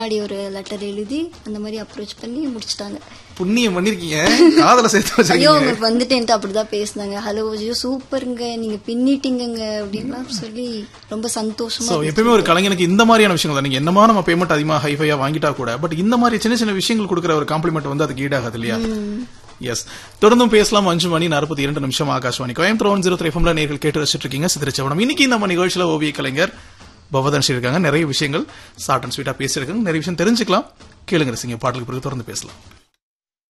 முன்னாடி ஒரு லெட்டர் எழுதி அந்த மாதிரி அப்ரோச் பண்ணி முடிச்சிட்டாங்க புண்ணியம் பண்ணிருக்கீங்க காதல சேர்த்து ஐயோ வச்சிருக்கீங்க உங்களுக்கு வந்துட்டேன்ட்டு அப்படிதான் பேசினாங்க ஹலோ ஐயோ சூப்பருங்க நீங்க பின்னிட்டீங்கங்க அப்படின்லாம் சொல்லி ரொம்ப சந்தோஷமா சோ எப்பயுமே ஒரு கலைஞனுக்கு இந்த மாதிரியான விஷயங்கள் தான் நீங்க என்னமா நம்ம பேமெண்ட் அதிகமா ஹைஃபையா வாங்கிட்டா கூட பட் இந்த மாதிரி சின்ன சின்ன விஷயங்கள் கொடுக்குற ஒரு காம்ப்ளிமெண்ட் வந்து அதுக்கு ஈடாகாது இல்லையா எஸ் தொடர்ந்தும் பேசலாம் அஞ்சு மணி நாற்பத்தி இரண்டு நிமிஷம் Akashvani Coimbatore one zero three எஃப்எம்ல நேர்கள் கேட்டு ரசிச்சிட்டு இருக்கீங்க சித்திரச்சவனம் இன்னைக்கு நம்ம நிகழ்ச்சியில ஓவிய கலைஞர் பவதன்ஷி இருக்காங்க நிறைய விஷயங்கள் ஷார்ட் அண்ட் ஸ்வீட்டா பேசியிருக்காங்க நிறைய விஷயம் தெரிஞ்சுக்கலாம் கேளுங்க ரசிங்க பாடலுக்கு பிறகு தொடர்ந்து பேசலாம்